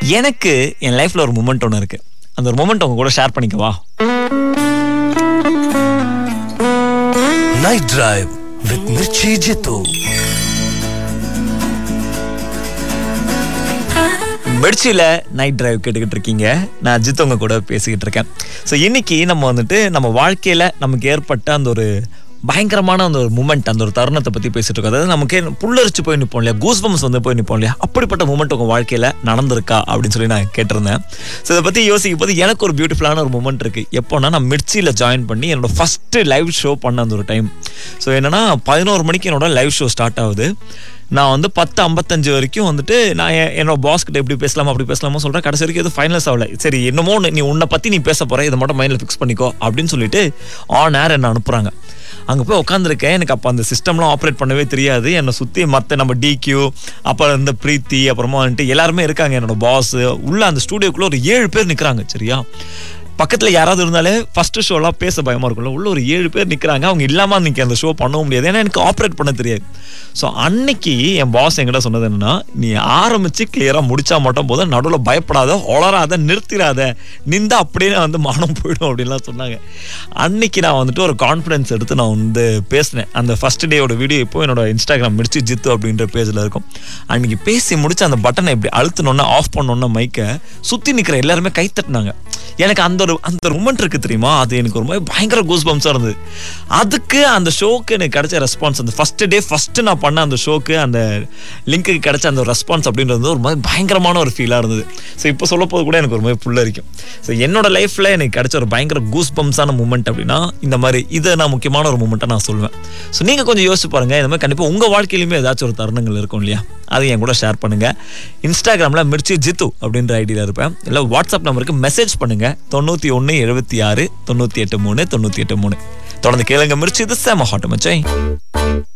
எனக்கு என் லைஃப்ல ஒரு மூமெண்ட் ஒன்று இருக்கு அந்த ஒரு மூமெண்ட் உங்க கூட ஷேர் பண்ணிக்கவா Night Drive with Mirchi Jitu. மெர்ச்சியில் நைட் டிரைவ் கேட்டுக்கிட்டு இருக்கீங்க நான் அஜித் உங்க கூட பேசிக்கிட்டு இருக்கேன் ஸோ இன்னைக்கு நம்ம வந்துட்டு நம்ம வாழ்க்கையில் நமக்கு ஏற்பட்ட அந்த ஒரு பயங்கரமான அந்த ஒரு மூமெண்ட் அந்த ஒரு தருணத்தை பற்றி பேசிட்டு இருக்கோம் அதாவது நமக்கு புல்லரிச்சு போய் நிற்போம் இல்லையா கூஸ்பம்ஸ் வந்து போய் நிற்போம் இல்லையா அப்படிப்பட்ட மூமெண்ட் உங்கள் வாழ்க்கையில் நடந்திருக்கா அப்படின்னு சொல்லி நான் கேட்டிருந்தேன் ஸோ இதை பற்றி யோசிக்கும் போது எனக்கு ஒரு பியூட்டிஃபுல்லான ஒரு மூமெண்ட் இருக்குது எப்போனா நான் மிர்ச்சியில் ஜாயின் பண்ணி என்னோட ஃபஸ்ட்டு லைவ் ஷோ பண்ண அந்த ஒரு டைம் ஸோ என்னன்னா பதினோரு மணிக்கு என்னோட லைவ் ஷோ ஸ்டார்ட் ஆகுது நான் வந்து பத்து ஐம்பத்தஞ்சு வரைக்கும் வந்துட்டு நான் என் என்னோட பாஸ் கிட்ட எப்படி பேசலாமா அப்படி பேசலாமா சொல்கிறேன் கடைசி வரைக்கும் எதுவும் ஃபைனல்ஸ் ஆகல சரி என்னமோ ஒண்ணு, நீ உன்னை பற்றி நீ பேச போகிற இதை மட்டும் மைண்டில் ஃபிக்ஸ் பண்ணிக்கோ அப்படின்னு சொல்லிட்டு ஆன் ஏர் என்ன அனுப்புகிறாங்க அங்கே போய் உட்காந்துருக்கேன் எனக்கு அப்போ அந்த சிஸ்டம்லாம் ஆப்ரேட் பண்ணவே தெரியாது என்னை சுற்றி மற்ற நம்ம டிக்யூ அப்புறம் இந்த பிரீத்தி அப்புறமா வந்துட்டு எல்லாருமே இருக்காங்க என்னோட பாஸ் உள்ள அந்த ஸ்டூடியோக்குள்ளே ஒரு ஏழு பேர் நிற்கிறாங்க சரியா பக்கத்தில் யாராவது இருந்தாலே ஃபர்ஸ்ட் ஷோலாம் பேச பயமா இருக்கும்ல உள்ள ஒரு ஏழு பேர் நிற்கிறாங்க அவங்க இல்லாமல் அன்னைக்கு அந்த ஷோ பண்ணவும் முடியாது ஏன்னா எனக்கு ஆப்ரேட் பண்ண தெரியாது ஸோ அன்னைக்கு என் பாஸ் என்கிட்ட சொன்னது என்னன்னா நீ ஆரம்பிச்சு கிளியராக முடிச்சா மட்டும் போதும் நடுவில் பயப்படாத ஒளராத நிறுத்திடாத நின்றா அப்படியே வந்து மானம் போயிடும் அப்படின்லாம் சொன்னாங்க அன்னைக்கு நான் வந்துட்டு ஒரு கான்ஃபிடன்ஸ் எடுத்து நான் வந்து பேசினேன் அந்த ஃபர்ஸ்ட் டேயோட வீடியோ இப்போ என்னோட இன்ஸ்டாகிராம் மிர்ச்சி ஜித்து அப்படின்ற பேஜில் இருக்கும் அன்னைக்கு பேசி முடிச்சு அந்த பட்டனை இப்படி அழுத்தினோன்னா ஆஃப் பண்ணோன்னா மைக்கை சுற்றி நிற்கிற எல்லாருமே கை தட்டினாங்க எனக்கு அந்த ஒரு அந்த மூமெண்ட் இருக்கு தெரியுமா அது எனக்கு ஒரு மாதிரி பயங்கர கூஸ் பம்ஸாக இருந்தது அதுக்கு அந்த ஷோக்கு எனக்கு கிடைச்ச ரெஸ்பான்ஸ் அந்த ஃபர்ஸ்ட் டே ஃபர்ஸ்ட் நான் பண்ண அந்த ஷோக்கு அந்த லிங்க்குக்கு கிடைச்ச அந்த ரெஸ்பான்ஸ் அப்படின்றது ஒரு மாதிரி பயங்கரமான ஒரு ஃபீலாக இருந்தது ஸோ இப்போ சொல்ல போது கூட எனக்கு ஒரு மாதிரி புல்லரிக்கும் ஸோ என்னோட லைஃப்பில் எனக்கு கிடைச்ச ஒரு பயங்கர கூஸ் பம்ஸான மூமெண்ட் அப்படின்னா இந்த மாதிரி இதை நான் முக்கியமான ஒரு மூமெண்ட்டாக நான் சொல்லுவேன் ஸோ நீங்கள் கொஞ்சம் யோசிச்சு பாருங்க இந்த மாதிரி கண்டிப்பாக உங்கள் வாழ்க்கையிலுமே ஏதாச்சும் ஒரு தருணங்கள் இருக்கும் இல்லையா அதை என் கூட ஷேர் பண்ணுங்க இன்ஸ்டாகிராமில் மிர்ச்சி ஜித்து அப்படின்ற ஐடியில் இருப்பேன் இல்லை வாட்ஸ்அப் நம்பருக்கு மெசேஜ் பண்ணுங்க தொண்ணூற்றி ஒன்று எழுபத்தி ஆறு தொண்ணூற்றி எட்டு மூணு தொண்ணூற்றி எட்டு மூணு தொடர்ந்து கேளுங்க மிர்ச்சி இது சேம ஹாட்டு மச்சாய்